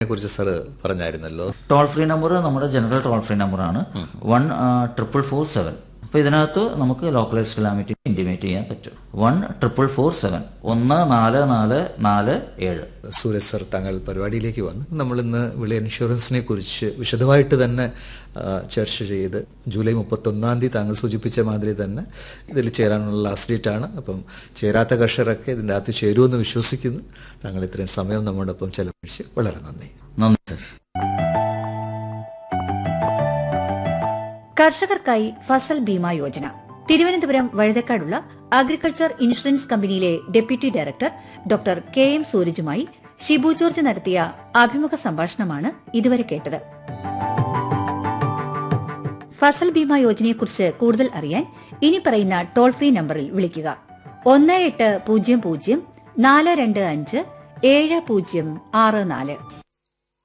കുറിച്ച് സാറ് പറഞ്ഞായിരുന്നല്ലോ toll free number നമ്മുടെ ജനറൽ ടോൾ ഫ്രീ നമ്പറാണ് വൺ ട്രിപ്പിൾ ഫോർ സെവൻ അപ്പൊ ഇതിനകത്ത് നമുക്ക് ലോക്കലൈസ് കലാമിറ്റി ഇന്റിമേറ്റ് ചെയ്യാൻ പറ്റും വൺ ട്രിപ്പിൾ ഫോർ സെവൻ ഒന്ന് നാല് നാല് നാല് ഏഴ് സൂരജ് സർ താങ്കൾ പരിപാടിയിലേക്ക് വന്ന് നമ്മൾ ഇന്ന് വിള ഇൻഷുറൻസിനെ കുറിച്ച് വിശദമായിട്ട് തന്നെ ആ, ചർച്ച ചെയ്ത് ജൂലൈ മുപ്പത്തൊന്നാം തീയതി താങ്കൾ സൂചിപ്പിച്ച മാതിരി തന്നെ ഇതിൽ ചേരാനുള്ള ലാസ്റ്റ് ഡേറ്റ് ആണ് അപ്പം ചേരാത്ത കർഷകരൊക്കെ ഇതിൻ്റെ അകത്ത് ചേരുമെന്ന് വിശ്വസിക്കുന്നു താങ്കൾ ഇത്രയും സമയം നമ്മോടൊപ്പം ചെലവഴിച്ച് വളരെ നന്ദി നന്ദി സർ കർഷകർക്കായി ഫസൽ ബീമ യോജന തിരുവനന്തപുരം വഴുതക്കാടുള്ള അഗ്രികൾച്ചർ ഇൻഷുറൻസ് കമ്പനിയിലെ deputy director doctor K M സൂരജുമായി ഷിബു ജോർജ് നടത്തിയ അഭിമുഖ സംഭാഷണമാണ് ഇതുവരെ കേട്ടത് ഫസൽ ബീമ യോജനയെക്കുറിച്ച് കൂടുതൽ അറിയാൻ ഇനി പറയുന്ന ടോൾ ഫ്രീ നമ്പറിൽ വിളിക്കുക ഒന്ന് എട്ട് പൂജ്യം പൂജ്യം നാല് രണ്ട് അഞ്ച് ഏഴ് പൂജ്യം ആറ് നാല്